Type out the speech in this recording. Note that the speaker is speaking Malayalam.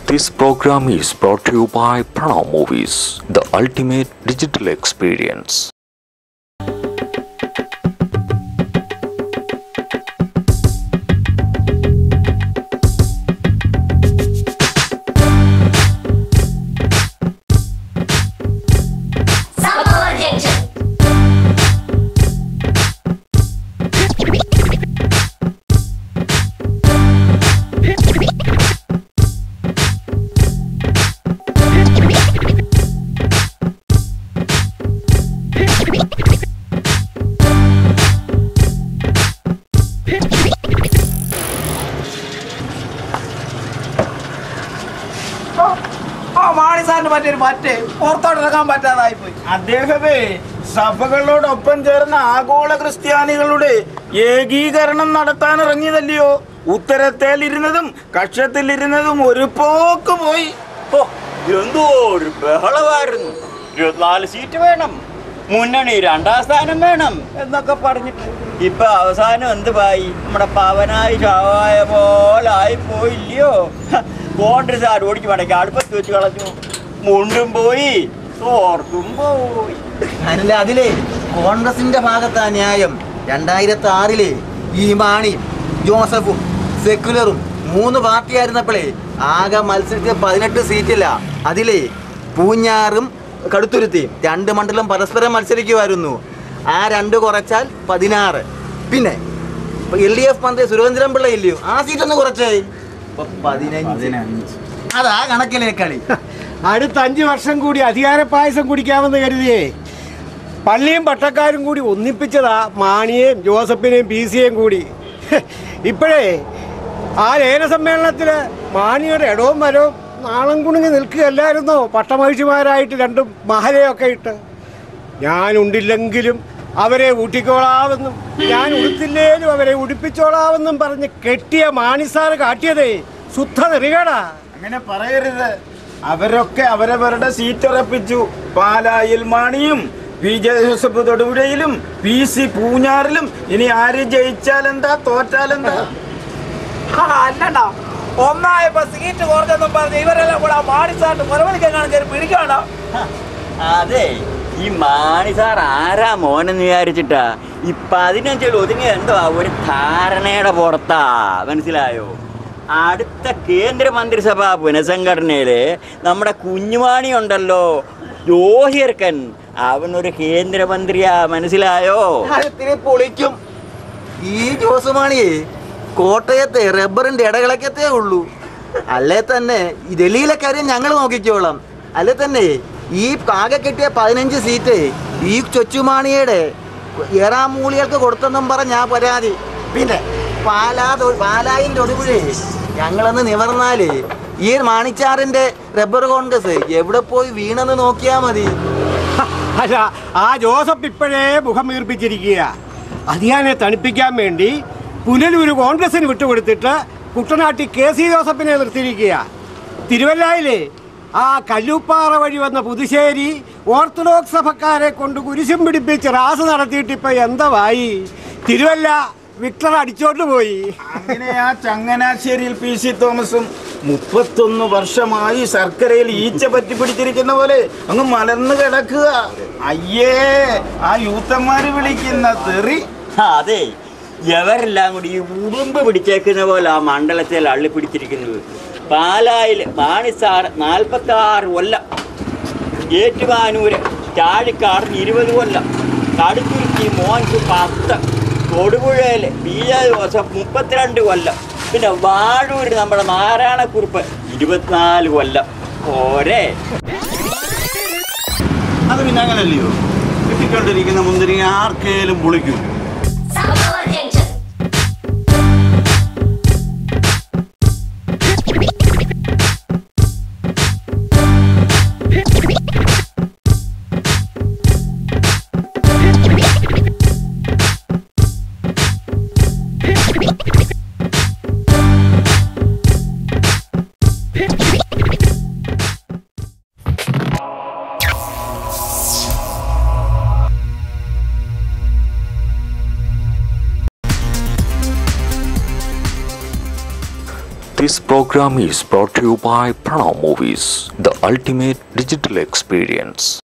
This program is brought to you by Pranav Movies, the ultimate digital experience. Samoa Junction. ആ മാണി സാറിന് പറ്റിയൊരു പറ്റ് പുറത്തോട്ടിറങ്ങാൻ പറ്റാതായി പോയി അദ്ദേഹമേ സഭകളോടൊപ്പം ചേർന്ന ആഗോള ക്രിസ്ത്യാനികളുടെ ഏകീകരണം നടത്താൻ ഇറങ്ങിയതല്ലയോ ഉത്തരത്തേലിരുന്നതും കക്ഷത്തിലിരുന്നതും ഒരു പോക്ക് പോയി ഓ, എന്തോ ഒരു ബഹളമായിരുന്നു ഇരുപത്തിനാല് സീറ്റ് വേണം മുന്നണി രണ്ടാം സ്ഥാനം വേണം എന്നൊക്കെ പറഞ്ഞിട്ട് ഇപ്പൊ അവസാനം എന്ത് പായി നമ്മുടെ പവനായി ചാവായ പോലെ ആയി പോയില്ലയോ ഹ, കോൺഗ്രസ് ആട് ഓടിച്ചു മടക്കി അടുപ്പത്ത് വെച്ച് കളഞ്ഞു മുണ്ടും പോയി തോർത്തും പോയി അല്ല അതിലേ കോൺഗ്രസിന്റെ ഭാഗത്താ ന്യായം രണ്ടായിരത്തി ആറിലെ ഈ മാണിയും ജോസഫും സെക്യുലറും മൂന്ന് പാർട്ടി ആയിരുന്നപ്പോഴേ ആകെ മത്സരിച്ച പതിനെട്ട് സീറ്റില്ല അതിലേ പൂഞ്ഞാറും കടുത്തുരുത്തിയും രണ്ട് മണ്ഡലം പരസ്പരം മത്സരിക്കുമായിരുന്നു ആ രണ്ട് കുറച്ചാൽ പതിനാറ് പിന്നെ എൽ ഡി എഫ് മന്ത്രി സുരേന്ദ്രൻ പിള്ള ഇല്ലയോ ആ സീറ്റ് ഒന്ന് കുറച്ചേ ഇപ്പൊ പതിനഞ്ച് അതാ കണക്കിലെ കളി അടുത്ത അഞ്ച് വർഷം കൂടി അധികാര പായസം കുടിക്കാമെന്ന് കരുതിയേ പള്ളിയും പട്ടക്കാരും കൂടി ഒന്നിപ്പിച്ചതാ മാണിയെയും ജോസഫിനെയും പി സിയെയും കൂടി ഇപ്പോഴേ ആ ലേന സമ്മേളനത്തിൽ മാണിയുടെ ഇടവും മരവും നാളം കുണുങ്ങി നിൽക്കുകയല്ലായിരുന്നോ പട്ടമഹിഷിമാരായിട്ട് രണ്ടും മഹലയൊക്കെ ഇട്ട് ഞാനുണ്ടില്ലെങ്കിലും അവരെ ഊട്ടിക്കോളാവെന്നും ഞാൻ ഉടുത്തില്ലേലും അവരെ ഉടുപ്പിച്ചോളാവെന്നും പറഞ്ഞ് കെട്ടിയ മാണിസാറ് കാട്ടിയതേ ശുദ്ധ നെറികേടാ അങ്ങനെ പറയരുത് അവരൊക്കെ അവരവരുടെ സീറ്റ് ഉറപ്പിച്ചു പാലായിൽ മാണിയും പി ജെ ജോസഫ് തൊടുപുഴയിലും പി സി പൂഞ്ഞാറിലും ഇനി ആര് ജയിച്ചാലെന്താ തോറ്റാലെന്താ ആ, അല്ലണ്ടാ ഒന്നായപ്പോ സീറ്റ് കുറഞ്ഞെന്നും പറഞ്ഞ് ഇവരെല്ലാം കൂടെ ആ മാണി സാറിന് മുറവിളിക്കാൻ കയറി പിടിക്കാണോ അതെ ഈ മാണി സാർ ആരാ മോനെന്ന് വിചാരിച്ചിട്ടാ ഈ പതിനഞ്ചിൽ ഒതുങ്ങി എന്തോ ഒരു ധാരണയുടെ പുറത്താ മനസ്സിലായോ അടുത്ത കേന്ദ്രമന്ത്രിസഭാ പുനഃസംഘടനയില് നമ്മുടെ കുഞ്ഞുമാണി ഉണ്ടല്ലോ ജോഹിയർക്കൻ അവനൊരു കേന്ദ്രമന്ത്രിയാ മനസ്സിലായോ ഇത്തിരി പൊളിക്കും ഈ ജോസുമാണിയെ കോട്ടയത്തെ റബ്ബറിന്റെ ഇടകിളക്കത്തേ ഉള്ളൂ അല്ലേ തന്നെ ഈ ഡൽഹിയിലെ കാര്യം ഞങ്ങൾ നോക്കിക്കോളാം അല്ലേ തന്നെ ഈ ആകെ കിട്ടിയ പതിനഞ്ച് സീറ്റ് ഈ ചൊച്ചുമാണിയുടെ ഏറാമൂലികൾക്ക് കൊടുത്തെന്നും പറഞ്ഞാ പരാതി പിന്നെ പാലാ തൊ- പാലായിൻ്റെ ഒടുപുഴേ ഞങ്ങളൊന്ന് നിവർന്നാല് ഈ മാണിച്ചാറിന്റെ റബ്ബർ കോൺഗ്രസ് എവിടെ പോയി വീണെന്ന് നോക്കിയാ മതി അല്ല ആ ജോസഫ് ഇപ്പോഴേ മുഖം വീർപ്പിച്ചിരിക്കുക അതിയാനെ തണുപ്പിക്കാൻ വേണ്ടി പുനലൂര് കോൺഗ്രസിന് വിട്ടുകൊടുത്തിട്ട് കുട്ടനാട്ടി കെ സി ജോസഫിനെ നിർത്തിയിരിക്കുക തിരുവല്ലായിലെ ആ കല്ലൂപ്പാറ വഴി വന്ന പുതുശ്ശേരി ഓർത്തഡോക്സ് സഭക്കാരെ കൊണ്ട് കുരിശും പിടിപ്പിച്ച് റാസ് നടത്തിയിട്ട് ഇപ്പൊ എന്തായി തിരുവല്ല വിക്ടർ അടിച്ചോണ്ട് പോയി അങ്ങനെ ആ ചങ്ങനാശ്ശേരിയിൽ പി സി തോമസും മുപ്പത്തൊന്ന് വർഷമായി ശർക്കരയിൽ ഈച്ച പറ്റി പിടിച്ചിരിക്കുന്ന പോലെ അങ്ങ് മലർന്നു കിടക്കുക അയ്യേ ആ യൂത്തന്മാര് വിളിക്കുന്ന തെറി ആ, അതെ എവരെല്ലാം കൂടി ഈ ഉടുമ്പ് പിടിച്ചേക്കുന്ന പോലെ ആ മണ്ഡലത്തിൽ അള്ളി പിടിച്ചിരിക്കുന്നത് പാലായിൽ മാണിസാർ നാൽപ്പത്തി ആറ് കൊല്ലം ഏറ്റുമാനൂര് ചാഴിക്കാടിന് ഇരുപത് കൊല്ലം കടുത്തുരുത്തി മോൻക്ക് പത്ത് തൊടുപുഴയിൽ പി എ ജോസഫ് മുപ്പത്തിരണ്ട് കൊല്ലം പിന്നെ വാഴൂര് നമ്മുടെ നാരായണക്കുറുപ്പ് ഇരുപത്തിനാല് കൊല്ലം ഓരേ അത് പിന്നെ അങ്ങനല്ലയോ കിട്ടിക്കൊണ്ടിരിക്കുന്ന മുന്തിരി ആർക്കേലും പൊളിക്കും Samoa Junction. This program is brought to you by Pranav Movies, the ultimate digital experience.